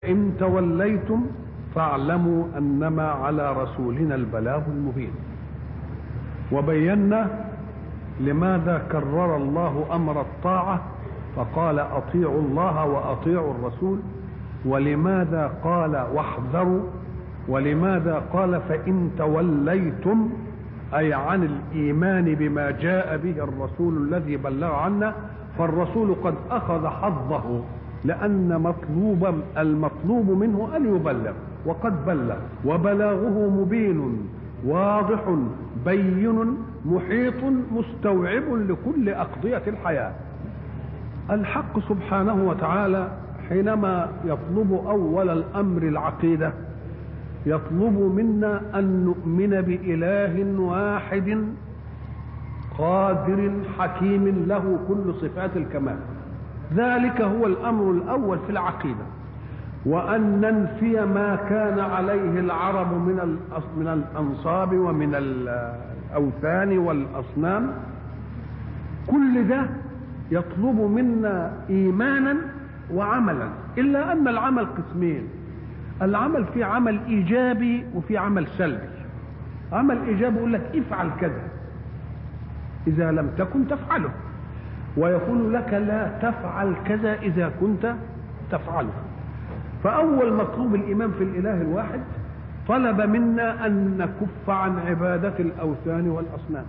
إن توليتم فاعلموا أنما على رسولنا البلاغ المبين وبينا لماذا كرر الله أمر الطاعة فقال أطيعوا الله وأطيعوا الرسول ولماذا قال واحذروا ولماذا قال فإن توليتم أي عن الإيمان بما جاء به الرسول الذي بلغ عنا فالرسول قد أخذ حظه لأن مطلوب المطلوب منه أن يبلغ وقد بلغ وبلاغه مبين واضح بين محيط مستوعب لكل أقضية الحياة الحق سبحانه وتعالى حينما يطلب أول الأمر العقيدة يطلب منا أن نؤمن بإله واحد قادر حكيم له كل صفات الكمال ذلك هو الامر الاول في العقيده وان ننفي ما كان عليه العرب من من الانصاب ومن الاوثان والاصنام كل ده يطلب منا ايمانا وعملا الا ان العمل قسمين العمل في عمل ايجابي وفي عمل سلبي عمل ايجابي يقول لك افعل كذا اذا لم تكن تفعله ويقول لك لا تفعل كذا إذا كنت تفعله فأول مطلوب الإيمان في الإله الواحد طلب منا أن نكف عن عبادة الأوثان والأصنام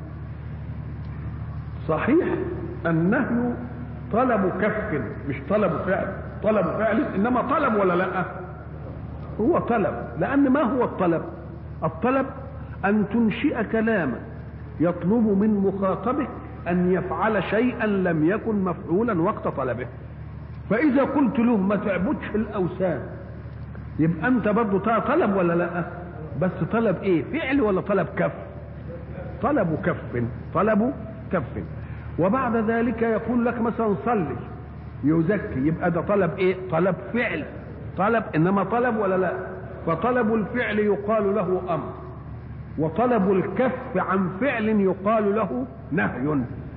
صحيح النهي طلب كف مش طلب فعل طلب فعل إنما طلب ولا لا هو طلب لأن ما هو الطلب الطلب أن تنشئ كلاما يطلب من مخاطبك أن يفعل شيئا لم يكن مفعولا وقت طلبه فإذا قلت له ما تعبدش الأوثان يبقى أنت برضه طلب ولا لا بس طلب إيه فعل ولا طلب كف طلب كف طلب كف وبعد ذلك يقول لك مثلا صلي يزكي يبقى ده طلب ايه طلب فعل طلب انما طلب ولا لا فطلب الفعل يقال له امر وطلب الكف عن فعل يقال له نهي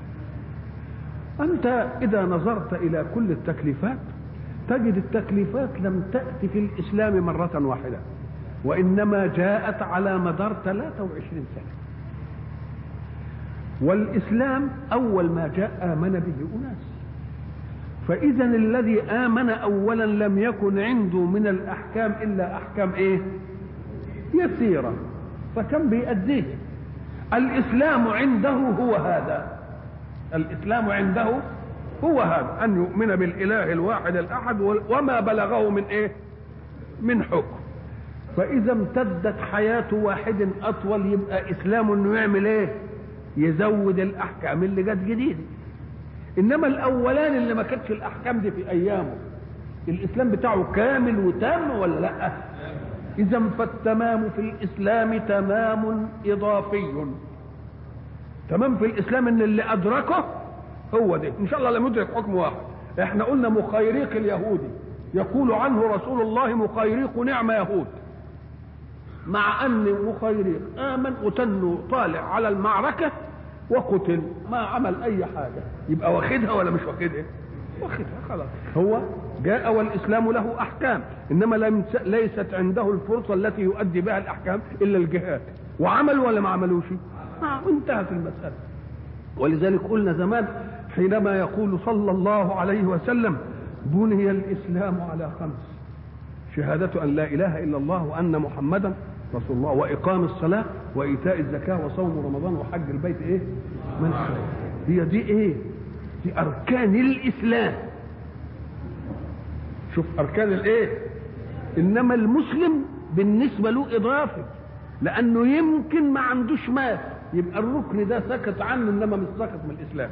انت اذا نظرت الى كل التكليفات تجد التكليفات لم تأتي في الإسلام مرة واحدة وإنما جاءت على مدار 23 سنة والإسلام أول ما جاء آمن به أناس فإذا الذي آمن أولا لم يكن عنده من الأحكام إلا أحكام إيه يسيرة فكم بيأديه الإسلام عنده هو هذا الإسلام عنده هو هذا أن يؤمن بالإله الواحد الأحد وما بلغه من إيه من حكم فإذا امتدت حياة واحد أطول يبقى إسلام إنه يعمل إيه يزود الأحكام اللي جت جديدة إنما الأولان اللي ما كانتش الأحكام دي في أيامه الإسلام بتاعه كامل وتام ولا لأ إذا فالتمام في الإسلام تمام إضافي تمام في الإسلام إن اللي أدركه هو ده إن شاء الله لم يدرك حكم واحد إحنا قلنا مخيريق اليهودي يقول عنه رسول الله مخيريق نعم يهود مع أن مخيريق آمن وتنه طالع على المعركة وقتل ما عمل أي حاجة يبقى واخدها ولا مش واخدها واخدها خلاص هو جاء والإسلام له أحكام إنما لم ليست عنده الفرصة التي يؤدي بها الأحكام إلا الجهاد وعمل ولا ما عملوش آه انتهت المسألة ولذلك قلنا زمان حينما يقول صلى الله عليه وسلم بني الإسلام على خمس شهادة أن لا إله إلا الله وأن محمدا رسول الله وإقام الصلاة وإيتاء الزكاة وصوم رمضان وحج البيت إيه؟ من هي دي إيه؟ دي أركان الإسلام شوف أركان الإيه؟ إنما المسلم بالنسبة له إضافي لأنه يمكن ما عندوش مال يبقى الركن ده سكت عنه إنما مش سكت من الإسلام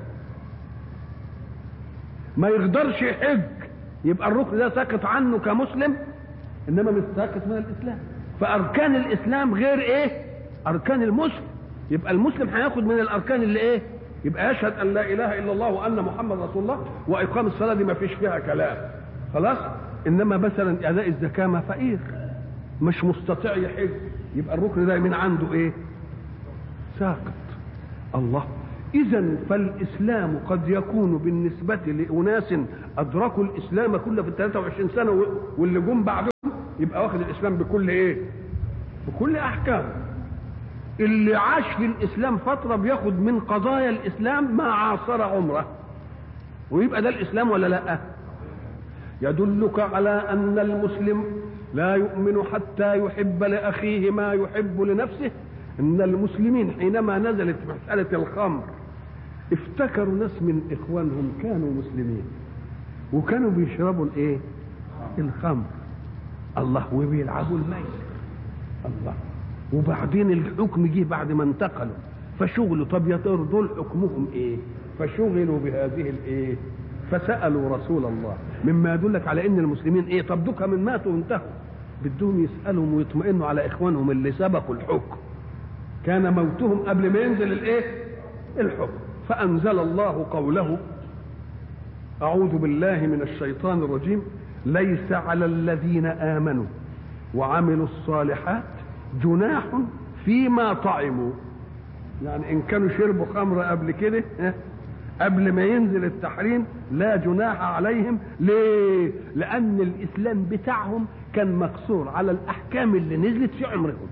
ما يقدرش يحج يبقى الركن ده سكت عنه كمسلم انما مش ساكت من الاسلام فاركان الاسلام غير ايه اركان المسلم يبقى المسلم هياخد من الاركان اللي ايه يبقى يشهد ان لا اله الا الله وان محمد رسول الله واقام الصلاه دي ما فيش فيها كلام خلاص انما مثلا اداء الزكاه ما فقير مش مستطيع يحج يبقى الركن ده من عنده ايه ساقط الله إذا فالإسلام قد يكون بالنسبة لأناس أدركوا الإسلام كله في ال 23 سنة واللي جم بعدهم يبقى واخد الإسلام بكل إيه؟ بكل أحكام. اللي عاش في الإسلام فترة بياخد من قضايا الإسلام ما عاصر عمره. ويبقى ده الإسلام ولا لأ؟ يدلك على أن المسلم لا يؤمن حتى يحب لأخيه ما يحب لنفسه ان المسلمين حينما نزلت مساله الخمر افتكروا ناس من اخوانهم كانوا مسلمين وكانوا بيشربوا الايه الخمر الله وبيلعبوا الميسر الله وبعدين الحكم جه بعد ما انتقلوا فشغلوا طب يا ترى دول حكمهم ايه فشغلوا بهذه الايه فسالوا رسول الله مما يدلك على ان المسلمين ايه طب دوكا من ماتوا وانتهوا بدهم يسالهم ويطمئنوا على اخوانهم اللي سبقوا الحكم كان موتهم قبل ما ينزل الايه الحكم فانزل الله قوله اعوذ بالله من الشيطان الرجيم ليس على الذين امنوا وعملوا الصالحات جناح فيما طعموا يعني ان كانوا شربوا خمر قبل كده قبل ما ينزل التحريم لا جناح عليهم ليه لان الاسلام بتاعهم كان مقصور على الاحكام اللي نزلت في عمرهم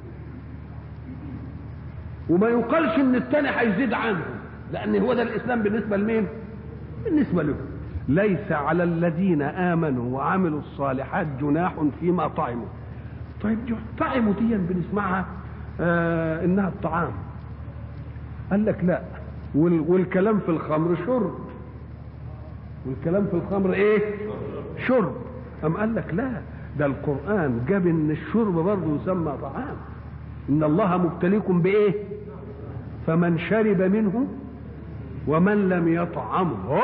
وما يقالش ان التاني هيزيد عنه لان هو ده الاسلام بالنسبه لمين بالنسبه له ليس على الذين امنوا وعملوا الصالحات جناح فيما طعموا طيب طعموا دي بنسمعها آه انها الطعام قال لك لا والكلام في الخمر شرب والكلام في الخمر ايه شرب ام قال لك لا ده القران جاب ان الشرب برضه يسمى طعام ان الله مبتليكم بايه فمن شرب منه ومن لم يطعمه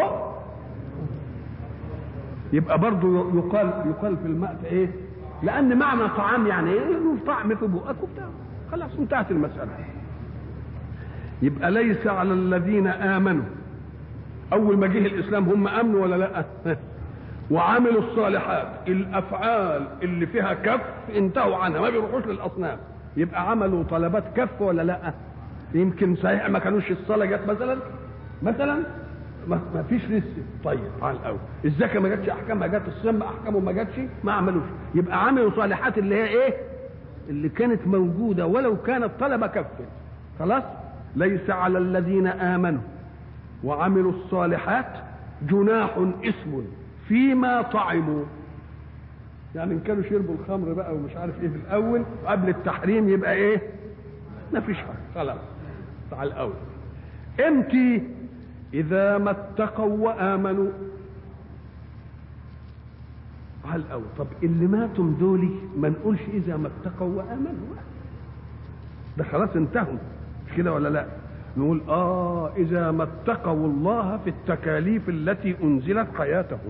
يبقى برضه يقال يقال في الماء ايه لان معنى طعام يعني ايه له طعم في بقك وبتاع خلاص انتهت المساله يبقى ليس على الذين امنوا اول ما جه الاسلام هم امنوا ولا لا وعملوا الصالحات الافعال اللي فيها كف انتهوا عنها ما بيروحوش للاصنام يبقى عملوا طلبات كف ولا لا يمكن صحيح ما كانوش الصلاه جت مثلا مثلا ما فيش لسه طيب على الاول الزكاه ما جاتش احكامها جت الصيام احكامه ما جاتش ما عملوش يبقى عملوا صالحات اللي هي ايه اللي كانت موجوده ولو كانت طلبه كف خلاص ليس على الذين امنوا وعملوا الصالحات جناح اسم فيما طعموا يعني ان كانوا شربوا الخمر بقى ومش عارف ايه في الاول قبل التحريم يبقى ايه ما فيش حاجه خلاص على الاول امتى اذا ما اتقوا وامنوا على الاول طب اللي ماتوا دول ما نقولش اذا ما اتقوا وامنوا ده خلاص انتهوا مش كده ولا لا نقول اه اذا ما اتقوا الله في التكاليف التي انزلت حياتهم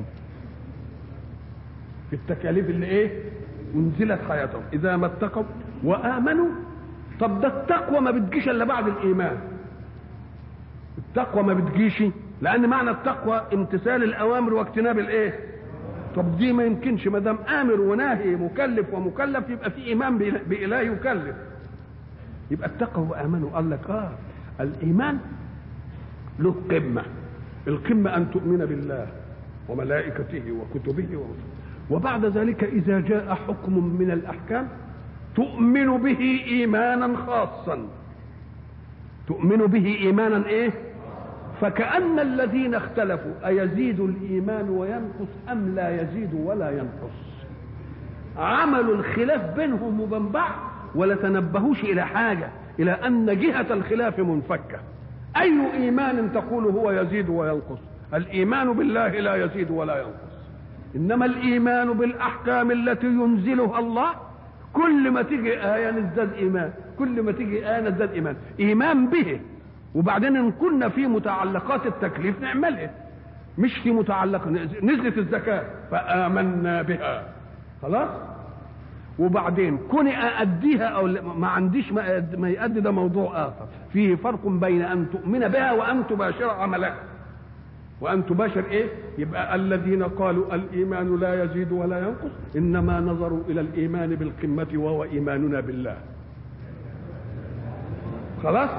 في التكاليف اللي ايه انزلت حياتهم اذا ما اتقوا وامنوا طب ده التقوى ما بتجيش الا بعد الايمان التقوى ما بتجيش لان معنى التقوى امتثال الاوامر واجتناب الايه طب دي ما يمكنش ما دام امر وناهي مكلف ومكلف يبقى في ايمان باله يكلف يبقى اتقوا وامنوا قال لك اه الايمان له قمه القمه ان تؤمن بالله وملائكته وكتبه ورسله وبعد ذلك اذا جاء حكم من الاحكام تؤمن به ايمانا خاصا تؤمن به ايمانا ايه فكأن الذين اختلفوا أيزيد الإيمان وينقص أم لا يزيد ولا ينقص عملوا الخلاف بينهم وبين بعض ولا تنبهوش إلى حاجة إلى أن جهة الخلاف منفكة أي إيمان تقول هو يزيد وينقص الإيمان بالله لا يزيد ولا ينقص إنما الإيمان بالأحكام التي ينزلها الله كل ما تيجي آية نزداد إيمان كل ما تيجي آية نزداد إيمان إيمان به وبعدين إن كنا في متعلقات التكليف نعملها مش في متعلق نزلت الزكاة فآمنا بها خلاص وبعدين كوني أأديها أو ما عنديش ما يأدي ده موضوع آخر فيه فرق بين أن تؤمن بها وأن تباشر عملها وأن تباشر إيه يبقى الذين قالوا الإيمان لا يزيد ولا ينقص إنما نظروا إلى الإيمان بالقمة وهو إيماننا بالله خلاص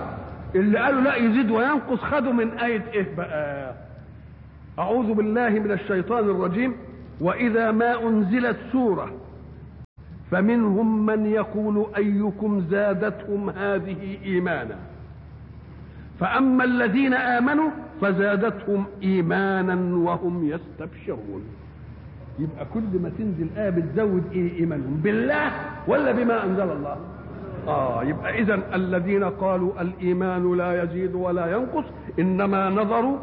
اللي قالوا لا يزيد وينقص خدوا من آية إيه بقى أعوذ بالله من الشيطان الرجيم وإذا ما أنزلت سورة فمنهم من يقول أيكم زادتهم هذه إيمانا فأما الذين آمنوا فزادتهم إيمانا وهم يستبشرون يبقى كل ما تنزل آية بتزود إيه إيمانهم بالله ولا بما أنزل الله آه يبقى إذا الذين قالوا الإيمان لا يزيد ولا ينقص إنما نظروا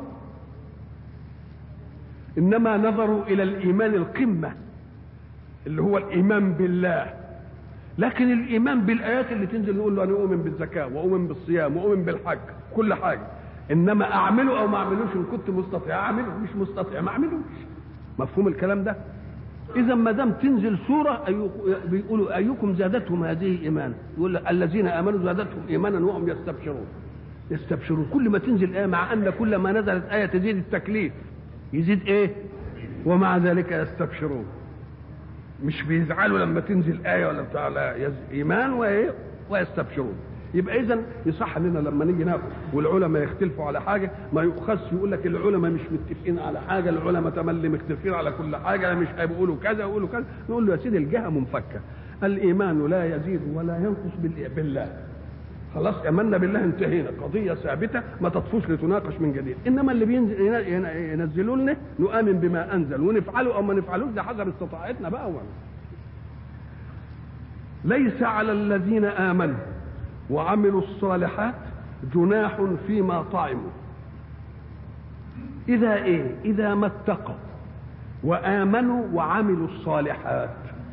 إنما نظروا إلى الإيمان القمة اللي هو الإيمان بالله لكن الإيمان بالآيات اللي تنزل نقول له أنا أؤمن بالزكاة وأؤمن بالصيام وأؤمن بالحج كل حاجة إنما أعمله أو ما أعملوش إن كنت مستطيع أعمله مش مستطيع ما أعملوش مفهوم الكلام ده اذا ما دام تنزل سوره بيقولوا ايكم زادتهم هذه ايمانا يقول الذين امنوا زادتهم ايمانا وهم يستبشرون يستبشرون كل ما تنزل ايه مع ان كل ما نزلت ايه تزيد التكليف يزيد ايه ومع ذلك يستبشرون مش بيزعلوا لما تنزل ايه ولا بتاع لا ايمان وايه ويستبشرون يبقى اذا يصح لنا لما نيجي ناخد والعلماء يختلفوا على حاجه ما يؤخذش يقول لك العلماء مش متفقين على حاجه العلماء تملي مختلفين على كل حاجه مش بيقولوا كذا يقولوا كذا نقول له يا سيدي الجهه منفكه الايمان لا يزيد ولا ينقص بالله خلاص امنا بالله انتهينا قضيه ثابته ما تطفوش لتناقش من جديد انما اللي بينزل ينزلوا لنا نؤمن بما انزل ونفعله او ما نفعلوش ده حسب استطاعتنا بقى ولا. ليس على الذين امنوا وعملوا الصالحات جناح فيما طعموا إذا إيه؟ إذا ما اتقوا وآمنوا وعملوا الصالحات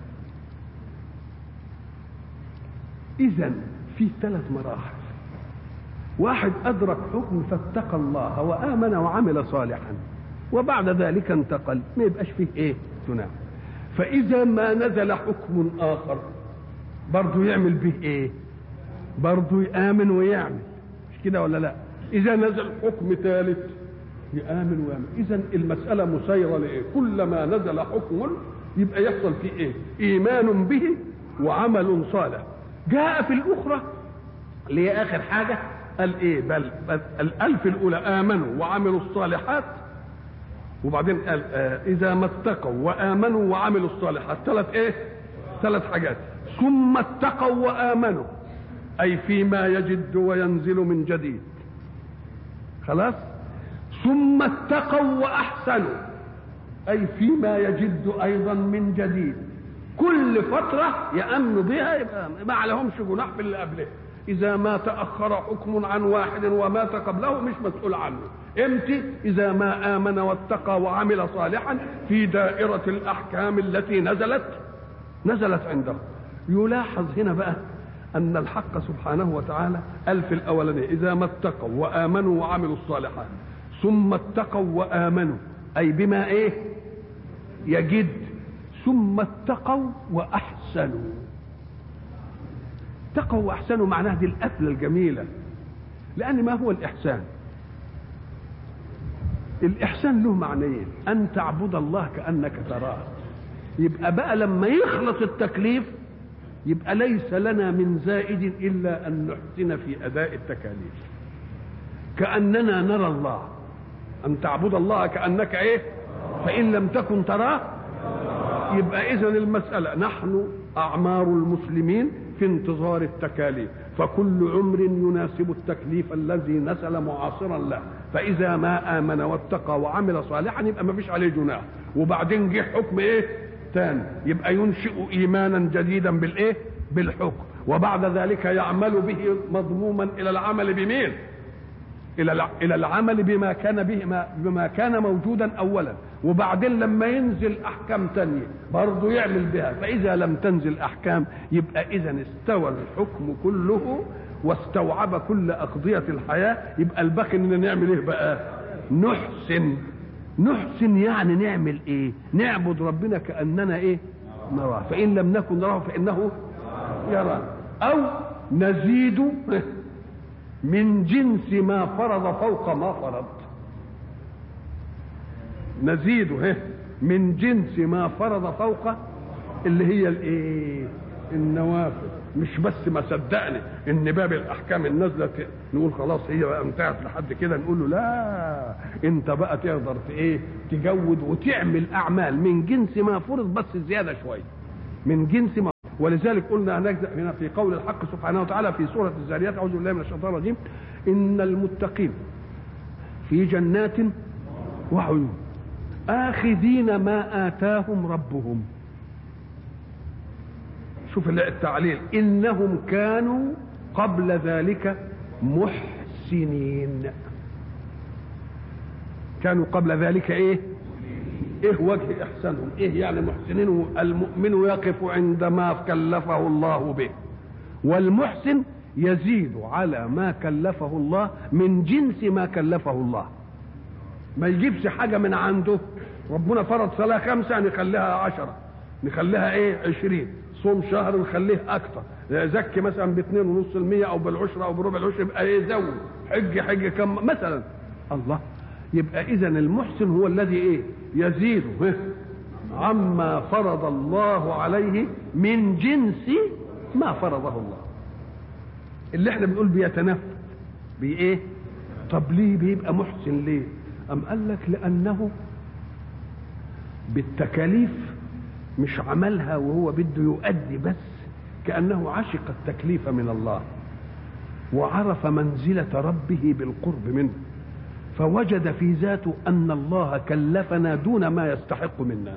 إذا في ثلاث مراحل واحد أدرك حكم فاتقى الله وآمن وعمل صالحا وبعد ذلك انتقل ما يبقاش فيه إيه؟ جناح فإذا ما نزل حكم آخر برضه يعمل به إيه؟ برضه يآمن ويعمل مش كده ولا لا إذا نزل حكم ثالث يآمن ويعمل إذا المسألة مسيرة لإيه كلما نزل حكم يبقى يحصل فيه إيه إيمان به وعمل صالح جاء في الأخرى اللي هي آخر حاجة قال إيه بل, بل الألف الأولى آمنوا وعملوا الصالحات وبعدين قال آه إذا ما اتقوا وآمنوا وعملوا الصالحات ثلاث إيه ثلاث حاجات ثم اتقوا وآمنوا أي فيما يجد وينزل من جديد خلاص ثم اتقوا وأحسنوا أي فيما يجد أيضا من جديد كل فترة يأمن بها يبقى ما عليهمش جناح باللي قبله إذا ما تأخر حكم عن واحد ومات قبله مش مسؤول عنه امتى إذا ما آمن واتقى وعمل صالحا في دائرة الأحكام التي نزلت نزلت عنده يلاحظ هنا بقى أن الحق سبحانه وتعالى قال في الأولانية إذا ما اتقوا وآمنوا وعملوا الصالحات ثم اتقوا وآمنوا أي بما إيه يجد ثم اتقوا وأحسنوا اتقوا وأحسنوا معناها دي القفلة الجميلة لأن ما هو الإحسان الإحسان له معنيين أن تعبد الله كأنك تراه يبقى بقى لما يخلص التكليف يبقى ليس لنا من زائد الا ان نحسن في اداء التكاليف كاننا نرى الله ان تعبد الله كانك ايه فان لم تكن تراه يبقى اذا المساله نحن اعمار المسلمين في انتظار التكاليف فكل عمر يناسب التكليف الذي نزل معاصرا له فاذا ما امن واتقى وعمل صالحا يبقى ما فيش عليه جناح وبعدين جه حكم ايه تاني يبقى ينشئ ايمانا جديدا بالايه بالحكم وبعد ذلك يعمل به مضموما الى العمل بمين الى الى العمل بما كان به بما كان موجودا اولا وبعدين لما ينزل احكام تانية برضه يعمل بها فاذا لم تنزل احكام يبقى اذا استوى الحكم كله واستوعب كل اقضيه الحياه يبقى الباقي اننا نعمل ايه بقى نحسن نحسن يعني نعمل ايه نعبد ربنا كاننا ايه نراه فان لم نكن نراه فانه يرى او نزيد من جنس ما فرض فوق ما فرض نزيد من جنس ما فرض فوق اللي هي الايه النوافل مش بس ما صدقني ان باب الاحكام النازله نقول خلاص هي بقى انتهت لحد كده نقول له لا انت بقى تقدر ايه تجود وتعمل اعمال من جنس ما فرض بس زياده شويه من جنس ما ولذلك قلنا هناك هنا في قول الحق سبحانه وتعالى في سوره الزاريات اعوذ بالله من الشيطان الرجيم ان المتقين في جنات وعيون آخذين ما آتاهم ربهم شوف التعليل إنهم كانوا قبل ذلك محسنين كانوا قبل ذلك ايه ايه وجه احسانهم ايه يعني محسنين المؤمن يقف عند ما كلفه الله به والمحسن يزيد على ما كلفه الله من جنس ما كلفه الله ما يجيبش حاجه من عنده ربنا فرض صلاه خمسه نخليها عشرة نخليها ايه عشرين صوم شهر نخليه اكتر زكي مثلا باثنين ونص المية او بالعشرة او بربع العشر يبقى ايه زود حج حج كم مثلا الله يبقى اذا المحسن هو الذي ايه يزيد عما فرض الله عليه من جنس ما فرضه الله اللي احنا بنقول بيتنفذ بايه طب ليه بيبقى محسن ليه أم قال لك لأنه بالتكاليف مش عملها وهو بده يؤدي بس كأنه عشق التكليف من الله وعرف منزلة ربه بالقرب منه فوجد في ذاته أن الله كلفنا دون ما يستحق منا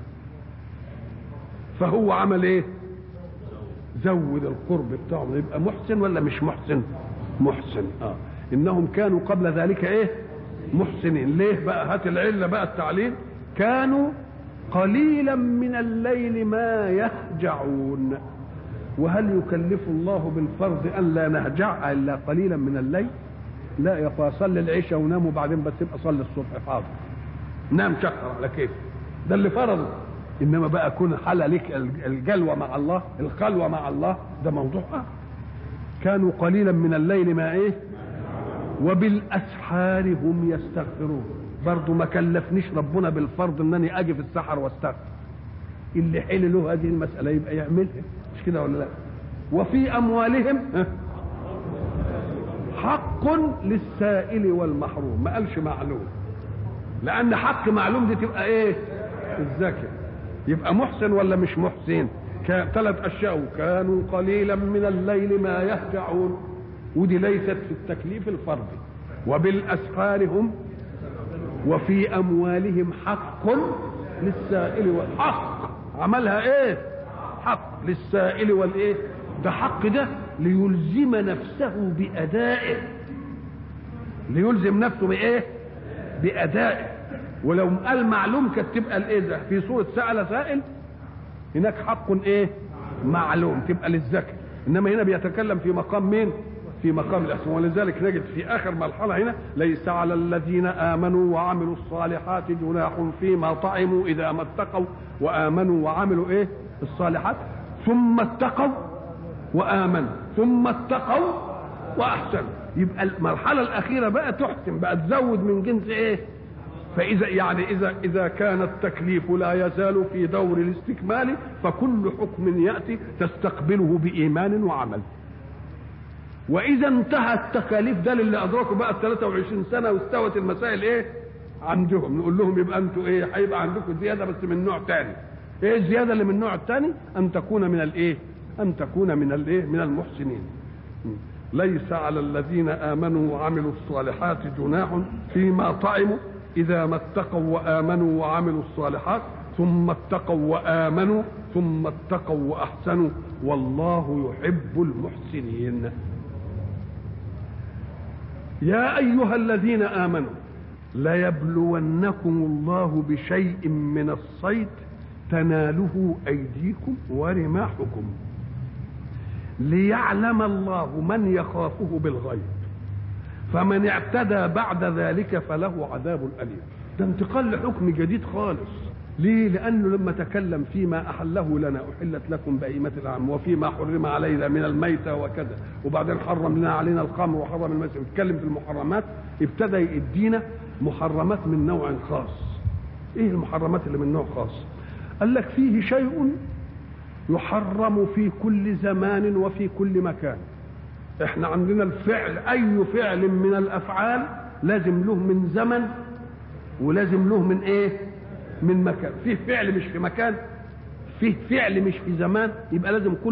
فهو عمل ايه زود القرب بتاعه يبقى محسن ولا مش محسن محسن اه انهم كانوا قبل ذلك ايه محسنين ليه بقى هات العلة بقى التعليل كانوا قليلا من الليل ما يهجعون وهل يكلف الله بالفرض ان لا نهجع الا قليلا من الليل لا يا صلي العشاء ونام وبعدين بس يبقى صلي الصبح حاضر نام شكر على كيف ده اللي فرضه انما بقى كون حل لك الجلوه مع الله الخلوه مع الله ده موضوع اخر كانوا قليلا من الليل ما ايه وبالاسحار هم يستغفرون برضه ما كلفنيش ربنا بالفرض انني اجي في السحر واستغفر اللي حل له هذه المساله يبقى يعملها مش كده ولا لا وفي اموالهم حق للسائل والمحروم ما قالش معلوم لان حق معلوم دي تبقى ايه الزكاه يبقى محسن ولا مش محسن ثلاث اشياء كانوا قليلا من الليل ما يهجعون ودي ليست في التكليف الفردي وبالاسحار هم وفي اموالهم حق للسائل والحق عملها ايه حق للسائل والايه ده حق ده ليلزم نفسه بادائه ليلزم نفسه بايه بادائه ولو قال معلوم كانت تبقى الايه ده في صوره سال سائل هناك حق ايه معلوم تبقى للذكر انما هنا بيتكلم في مقام مين في مقام الاسم ولذلك نجد في اخر مرحله هنا ليس على الذين امنوا وعملوا الصالحات جناح فيما طعموا اذا ما اتقوا وامنوا وعملوا ايه الصالحات ثم اتقوا وامنوا ثم اتقوا واحسنوا يبقى المرحله الاخيره بقى تحسن بقى تزود من جنس ايه فاذا يعني اذا اذا كان التكليف لا يزال في دور الاستكمال فكل حكم ياتي تستقبله بايمان وعمل واذا انتهى التكاليف ده اللي ادركوا بقى ال 23 سنه واستوت المسائل ايه عندهم نقول لهم يبقى انتوا ايه هيبقى عندكم زياده بس من نوع تاني ايه الزياده اللي من النوع الثاني ان تكون من الايه ان تكون من الايه من المحسنين ليس على الذين امنوا وعملوا الصالحات جناح فيما طعموا اذا ما اتقوا وامنوا وعملوا الصالحات ثم اتقوا وامنوا ثم اتقوا واحسنوا والله يحب المحسنين يا ايها الذين امنوا ليبلونكم الله بشيء من الصيد تناله ايديكم ورماحكم ليعلم الله من يخافه بالغيب فمن اعتدى بعد ذلك فله عذاب اليم ده انتقال لحكم جديد خالص ليه لانه لما تكلم فيما احله لنا احلت لكم بهيمه العام وفيما حرم علينا من الميته وكذا وبعدين حرم لنا علينا الخمر وحرم الميته يتكلم في المحرمات ابتدى يدينا محرمات من نوع خاص ايه المحرمات اللي من نوع خاص قال لك فيه شيء يحرم في كل زمان وفي كل مكان احنا عندنا الفعل اي فعل من الافعال لازم له من زمن ولازم له من ايه من مكان فيه فعل مش في مكان فيه فعل مش في زمان يبقى لازم كل